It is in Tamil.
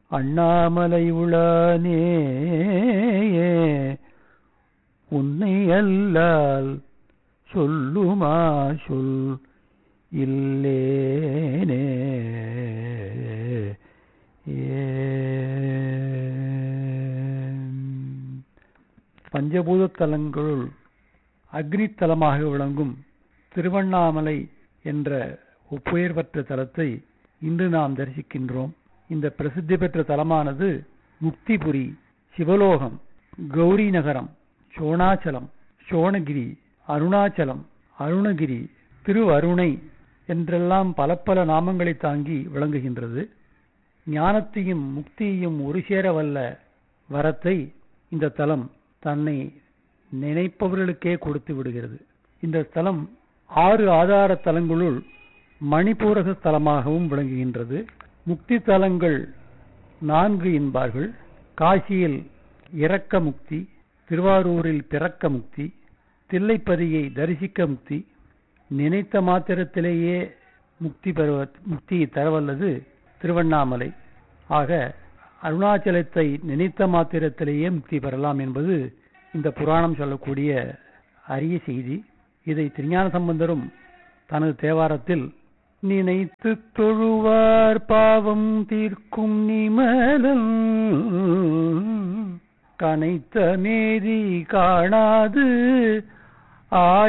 அண்ணாமலை உளானே உன்னை அல்லால் சொல்லுமா சொல் இல்லேனே பஞ்சபூத தலங்களுள் அக்னித்தலமாக விளங்கும் திருவண்ணாமலை என்ற ஒப்புயர் பெற்ற தலத்தை இன்று நாம் தரிசிக்கின்றோம் இந்த பிரசித்தி பெற்ற தலமானது முக்திபுரி சிவலோகம் கௌரி நகரம் சோணாச்சலம் சோணகிரி அருணாச்சலம் அருணகிரி திருவருணை என்றெல்லாம் பல பல நாமங்களை தாங்கி விளங்குகின்றது ஞானத்தையும் முக்தியையும் ஒரு சேர வல்ல வரத்தை இந்த தலம் தன்னை நினைப்பவர்களுக்கே கொடுத்து விடுகிறது இந்த தலம் ஆறு ஆதார தலங்களுள் மணிப்பூரக தலமாகவும் விளங்குகின்றது முக்தி தலங்கள் நான்கு என்பார்கள் காசியில் இரக்க முக்தி திருவாரூரில் பிறக்க முக்தி தில்லைப்பதியை தரிசிக்க முக்தி நினைத்த மாத்திரத்திலேயே முக்தி பெறுவ முக்தியை தரவல்லது திருவண்ணாமலை ஆக அருணாச்சலத்தை நினைத்த மாத்திரத்திலேயே முக்தி பெறலாம் என்பது இந்த புராணம் சொல்லக்கூடிய அரிய செய்தி இதை திருஞான சம்பந்தரும் தனது தேவாரத்தில் நினைத்து தொழுவார் பாவம் தீர்க்கும் நிமலன் கனைத்த மேரி காணாது ஆய்